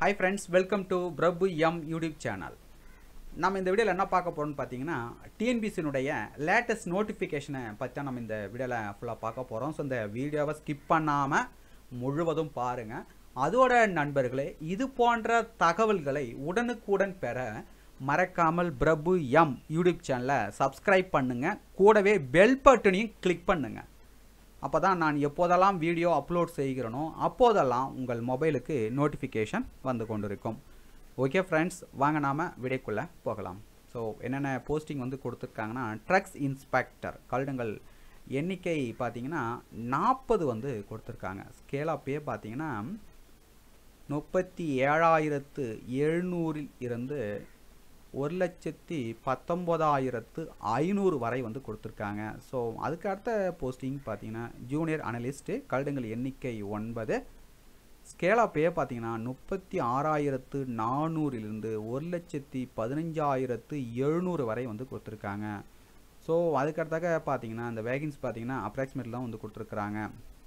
hi friends welcome to Prabhu M YouTube channel நம்ம இந்த வீடியோவில் என்ன பார்க்க போகிறோம்னு பார்த்தீங்கன்னா டிஎன்பிசினுடைய லேட்டஸ்ட் நோட்டிஃபிகேஷனை பற்றி தான் நம்ம இந்த வீடியோவில் ஃபுல்லாக பார்க்க போகிறோம் ஸோ இந்த வீடியோவை ஸ்கிப் பண்ணாமல் முழுவதும் பாருங்கள் அதோட நண்பர்களே இது போன்ற தகவல்களை உடனுக்குடன் பெற மறக்காமல் பிரபு எம் யூடியூப் சேனலை சப்ஸ்கிரைப் பண்ணுங்கள் கூடவே பெல் பட்டனையும் கிளிக் பண்ணுங்கள் அப்போ தான் நான் எப்போதெல்லாம் வீடியோ அப்லோட் செய்கிறேனோ அப்போதெல்லாம் உங்கள் மொபைலுக்கு நோட்டிஃபிகேஷன் வந்து கொண்டிருக்கும் ஓகே ஃப்ரெண்ட்ஸ் வாங்க நாம் வீடியோக்குள்ளே போகலாம் ஸோ என்னென்ன போஸ்டிங் வந்து கொடுத்துருக்காங்கன்னா ட்ரக்ஸ் இன்ஸ்பெக்டர் கல்டுங்கள் எண்ணிக்கை பார்த்தீங்கன்னா நாற்பது வந்து கொடுத்துருக்காங்க ஸ்கேல் ஆஃப் பே பார்த்தீங்கன்னா முப்பத்தி ஏழாயிரத்து எழுநூறில் இருந்து ஒரு லட்சத்தி பத்தொம்போதாயிரத்து ஐநூறு வரை வந்து கொடுத்துருக்காங்க ஸோ அதுக்கு அடுத்த போஸ்டிங் பார்த்தீங்கன்னா ஜூனியர் அனலிஸ்ட்டு கல்டுங்கள் எண்ணிக்கை ஒன்பது ஸ்கேல் ஆஃப் பே பார்த்தீங்கன்னா முப்பத்தி ஆறாயிரத்து நானூறிலிருந்து ஒரு லட்சத்தி பதினஞ்சாயிரத்து எழுநூறு வரை வந்து கொடுத்துருக்காங்க ஸோ அதுக்கடுத்தாக பார்த்தீங்கன்னா இந்த வேகன்ஸ் பார்த்தீங்கன்னா அப்ராக்சிமேட் தான் வந்து கொடுத்துருக்குறாங்க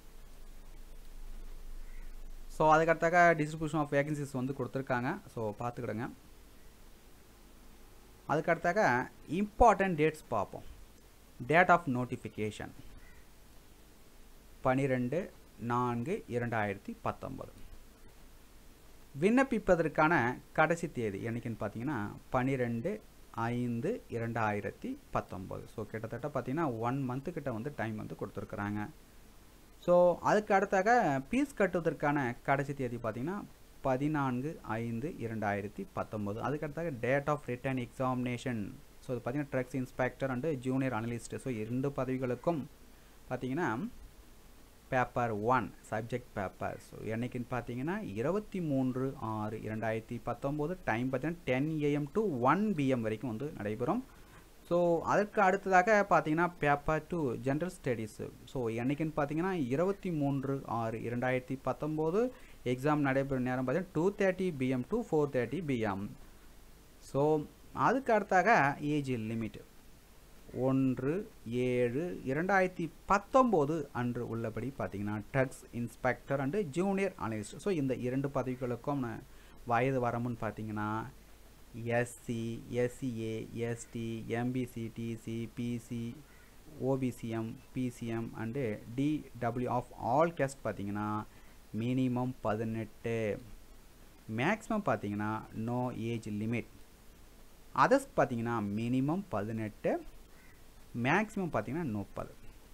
ஸோ அதுக்கடுத்தாக டிஸ்ட்ரிபியூஷன் ஆஃப் வேகன்சிஸ் வந்து கொடுத்துருக்காங்க ஸோ பார்த்துக்கிடுங்க அதுக்கடுத்தாக இம்பார்ட்டன்ட் டேட்ஸ் பார்ப்போம் டேட் ஆஃப் நோட்டிஃபிகேஷன் பனிரெண்டு நான்கு இரண்டாயிரத்தி பத்தொம்பது விண்ணப்பிப்பதற்கான கடைசி தேதி என்னைக்குன்னு பார்த்தீங்கன்னா பனிரெண்டு ஐந்து இரண்டாயிரத்தி பத்தொம்பது ஸோ கிட்டத்தட்ட பார்த்தீங்கன்னா ஒன் மந்த்து கிட்ட வந்து டைம் வந்து கொடுத்துருக்குறாங்க ஸோ அதுக்கு அடுத்தாக ஃபீஸ் கட்டுவதற்கான கடைசி தேதி பார்த்தீங்கன்னா பதினான்கு ஐந்து இரண்டாயிரத்தி பத்தொம்போது அதுக்கடுத்தாக date of written examination so இது பார்த்தீங்கன்னா drugs inspector and junior analyst so இரண்டு பதவிகளுக்கும் பார்த்தீங்கன்னா paper one subject paper so என்னைக்குன்னு பார்த்தீங்கன்னா இருபத்தி மூன்று ஆறு இரண்டாயிரத்தி பத்தொம்போது டைம் பார்த்தீங்கன்னா ten AM to one PM வரைக்கும் வந்து நடைபெறும் ஸோ அதற்கு அடுத்ததாக பார்த்தீங்கன்னா paper two general studies so என்னைக்குன்னு பார்த்தீங்கன்னா இருபத்தி மூன்று ஆறு இரண்டாயிரத்தி பத்தொம்போது எக்ஸாம் நடைபெறும் நேரம் பார்த்தீங்கன்னா two thirty PM to four thirty PM so அதுக்கு அடுத்தாக ஏஜ் லிமிட் ஒன்று ஏழு இரண்டாயிரத்தி பத்தொம்போது அன்று உள்ளபடி பார்த்தீங்கன்னா drugs inspector and junior analyst so இந்த இரண்டு பதவிகளுக்கும் வயது வரமுன்னு பார்த்தீங்கன்னா SC SCA ST MBC DC BC OBCM BCM and DW of all caste பார்த்தீங்கன்னா மினிமம் பதினெட்டு மேக்ஸிமம் பார்த்தீங்கன்னா நோ ஏஜ் லிமிட் அதர்ஸ் பார்த்தீங்கன்னா மினிமம் பதினெட்டு மேக்ஸிமம் பார்த்தீங்கன்னா முப்பது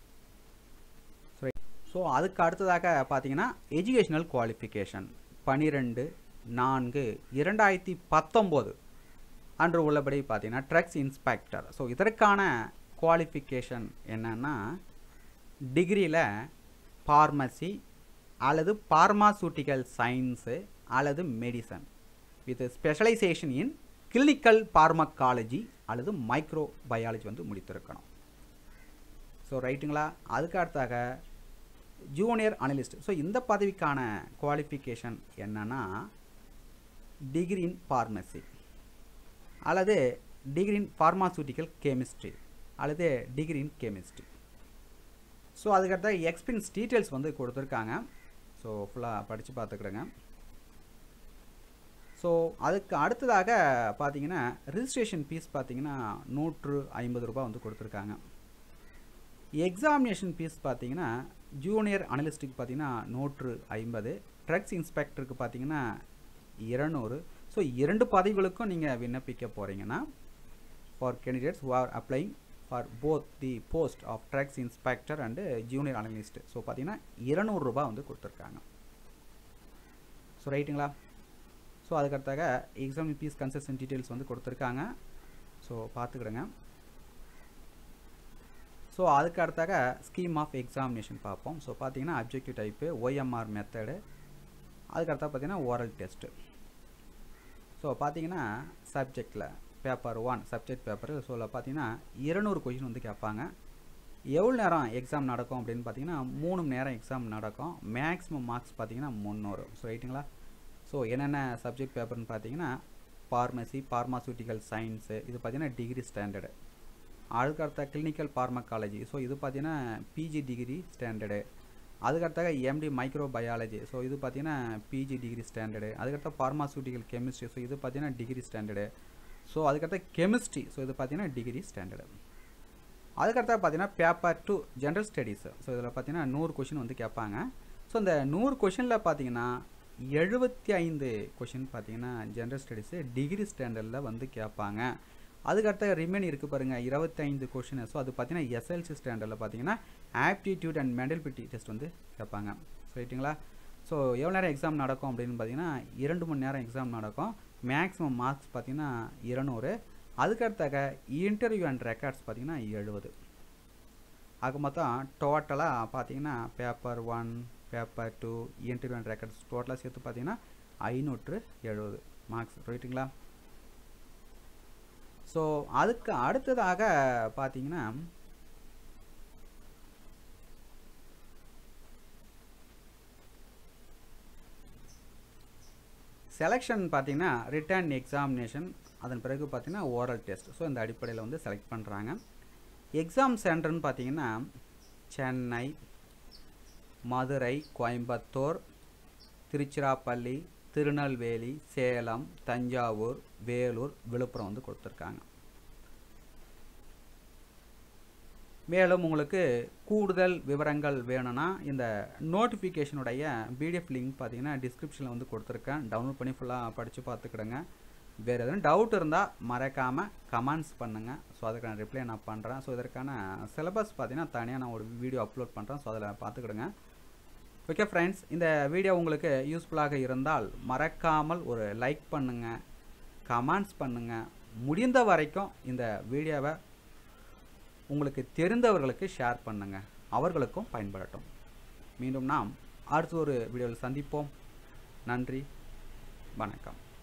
ஸோ அதுக்கு அடுத்ததாக பார்த்தீங்கன்னா எஜுகேஷ்னல் குவாலிஃபிகேஷன் பனிரெண்டு நான்கு இரண்டாயிரத்தி பத்தொம்போது அன்று உள்ளபடி பார்த்தீங்கன்னா ட்ரக்ஸ் இன்ஸ்பெக்டர் ஸோ இதற்கான குவாலிஃபிகேஷன் என்னன்னா டிகிரியில் ஃபார்மசி அல்லது பார்மாசூட்டிக்கல் சயின்ஸு அல்லது medicine with specialisation in clinical pharmacology அல்லது மைக்ரோ பயாலஜி வந்து முடித்திருக்கணும் ஸோ ரைட்டுங்களா அதுக்கு அடுத்தாக ஜூனியர் அனலிஸ்ட் ஸோ இந்த பதவிக்கான குவாலிஃபிகேஷன் என்னன்னா டிகிரி இன் ஃபார்மசி அல்லது டிகிரி இன் ஃபார்மாசூட்டிக்கல் கெமிஸ்ட்ரி அல்லது டிகிரி இன் கெமிஸ்ட்ரி ஸோ அதுக்கடுத்த எக்ஸ்பீரியன்ஸ் டீட்டெயில்ஸ் வந்து கொடுத்துருக்காங்க ஸோ ஃபுல்லாக படித்து பார்த்துக்கிடுங்க ஸோ அதுக்கு அடுத்ததாக பார்த்தீங்கன்னா ரிஜிஸ்ட்ரேஷன் ஃபீஸ் பார்த்தீங்கன்னா நூற்று ஐம்பது ரூபாய் வந்து கொடுத்துருக்காங்க எக்ஸாமினேஷன் ஃபீஸ் பார்த்தீங்கன்னா ஜூனியர் அனலிஸ்ட்டுக்கு பார்த்தீங்கன்னா நூற்று ஐம்பது ட்ரக்ஸ் இன்ஸ்பெக்டருக்கு பார்த்தீங்கன்னா இருநூறு ஸோ இரண்டு பதவிகளுக்கும் நீங்கள் விண்ணப்பிக்க போகிறீங்கன்னா for candidates who are applying for both the post of drugs inspector and junior analyst so பார்த்தீங்கன்னா இருநூறுபா வந்து கொடுத்துருக்காங்க ஸோ ரைட்டுங்களா ஸோ அதுக்கடுத்தாக எக்ஸாம் ஃபீஸ் கன்செஷன் டீட்டெயில்ஸ் வந்து கொடுத்துருக்காங்க ஸோ பார்த்துக்கிடுங்க ஸோ அதுக்கு அடுத்தாக ஸ்கீம் ஆஃப் எக்ஸாமினேஷன் பார்ப்போம் ஸோ பார்த்தீங்கன்னா அப்ஜெக்டிவ் டைப்பு ஒய்எம்ஆர் மெத்தடு அதுக்கடுத்தா பார்த்தீங்கன்னா ஓரல் டெஸ்ட்டு ஸோ பார்த்தீங்கன்னா சப்ஜெக்டில் paper one subject paper so பார்த்தீங்கன்னா இருநூறு கொஷின் வந்து கேட்பாங்க எவ்வளோ நேரம் எக்ஸாம் நடக்கும் அப்படின்னு பார்த்தீங்கன்னா மூணு மணி நேரம் எக்ஸாம் நடக்கும் மேக்ஸிமம் மார்க்ஸ் பார்த்தீங்கன்னா முந்நூறு ஸோ ரைட்டுங்களா ஸோ என்னென்ன சப்ஜெக்ட் பேப்பர்னு பார்த்தீங்கன்னா ஃபார்மசி ஃபார்மாசூட்டிக்கல் சயின்ஸு இது பார்த்தீங்கன்னா டிகிரி ஸ்டாண்டர்டு அதுக்கடுத்த கிளினிக்கல் ஃபார்மக்காலஜி ஸோ இது பார்த்தீங்கன்னா பிஜி டிகிரி ஸ்டாண்டர்டு அதுக்கடுத்தாக எம்டி மைக்ரோ பயாலஜி ஸோ இது பார்த்தீங்கன்னா பிஜி டிகிரி ஸ்டாண்டர்டு அதுக்கடுத்த ஃபார்மாசூட்டிக்கல் கெமிஸ்ட்ரி ஸோ இது பார்த்தீங்கன்னா டிகிரி ஸ்டாண்டர்டு ஸோ அதுக்கடுத்த கெமிஸ்ட்ரி ஸோ இது பார்த்தீங்கன்னா டிகிரி ஸ்டாண்டர்டு அதுக்கடுத்தா பார்த்தீங்கன்னா paper two general studies so இதில் பார்த்தீங்கன்னா நூறு கொஷின் வந்து கேட்பாங்க ஸோ இந்த நூறு கொஷினில் பார்த்தீங்கன்னா எழுபத்தி ஐந்து கொஷின் பார்த்தீங்கன்னா ஜென்ரல் ஸ்டடீஸு டிகிரி ஸ்டாண்டர்டில் வந்து கேட்பாங்க அதுக்கடுத்த ரிமைன் இருக்குது பாருங்கள் இருபத்தைந்து கொஷின் ஸோ அது பார்த்தீங்கன்னா எஸ்எல்சி ஸ்டாண்டர்டில் பார்த்தீங்கன்னா ஆப்டிடியூட் அண்ட் மெண்டல்பிலிட்டி டெஸ்ட் வந்து கேட்பாங்க ரைட்டுங்களா ஸோ எவ்வளோ நேரம் எக்ஸாம் நடக்கும் அப்படின்னு பார்த்தீங்கன்னா இரண்டு மணி நேரம் எக்ஸாம் நடக்கும் மேக்ஸிமம் மார்க்ஸ் பார்த்தீங்கன்னா இருநூறு அதுக்கடுத்தாக இன்டர்வியூ அண்ட் ரெக்கார்ட்ஸ் பார்த்தீங்கன்னா எழுபது ஆக மொத்தம் டோட்டலாக பார்த்தீங்கன்னா paper one paper two interview and records டோட்டலாக சேர்த்து பார்த்தீங்கன்னா ஐநூற்று எழுபது மார்க்ஸ் ரைட்டுங்களா ஸோ அதுக்கு அடுத்ததாக பார்த்தீங்கன்னா செலெக்ஷன் பார்த்தீங்கன்னா ரிட்டர்ன் எக்ஸாமினேஷன் அதன் பிறகு பார்த்தீங்கன்னா ஓரல் டெஸ்ட் ஸோ இந்த அடிப்படையில் வந்து செலக்ட் பண்ணுறாங்க எக்ஸாம் சென்டர்னு பார்த்தீங்கன்னா சென்னை மதுரை கோயம்புத்தூர் திருச்சிராப்பள்ளி திருநெல்வேலி சேலம் தஞ்சாவூர் வேலூர் விழுப்புரம் வந்து கொடுத்துருக்காங்க மேலும் உங்களுக்கு கூடுதல் விவரங்கள் வேணும்னா இந்த நோட்டிஃபிகேஷனுடைய பிடிஎஃப் லிங்க் பார்த்தீங்கன்னா டிஸ்கிரிப்ஷனில் வந்து கொடுத்துருக்கேன் டவுன்லோட் பண்ணி ஃபுல்லாக படித்து பார்த்துக்கிடுங்க வேறு எதுவும் டவுட் இருந்தால் மறக்காமல் கமெண்ட்ஸ் பண்ணுங்கள் ஸோ அதுக்கான ரிப்ளை நான் பண்ணுறேன் ஸோ இதற்கான சிலபஸ் பார்த்தீங்கன்னா தனியாக நான் ஒரு வீடியோ அப்லோட் பண்ணுறேன் ஸோ அதில் பார்த்துக்கிடுங்க ஓகே ஃப்ரெண்ட்ஸ் இந்த வீடியோ உங்களுக்கு யூஸ்ஃபுல்லாக இருந்தால் மறக்காமல் ஒரு லைக் பண்ணுங்கள் கமெண்ட்ஸ் பண்ணுங்கள் முடிந்த வரைக்கும் இந்த வீடியோவை உங்களுக்கு தெரிந்தவர்களுக்கு ஷேர் பண்ணுங்கள் அவர்களுக்கும் பயன்படட்டும் மீண்டும் நாம் அடுத்த ஒரு வீடியோவில் சந்திப்போம் நன்றி வணக்கம்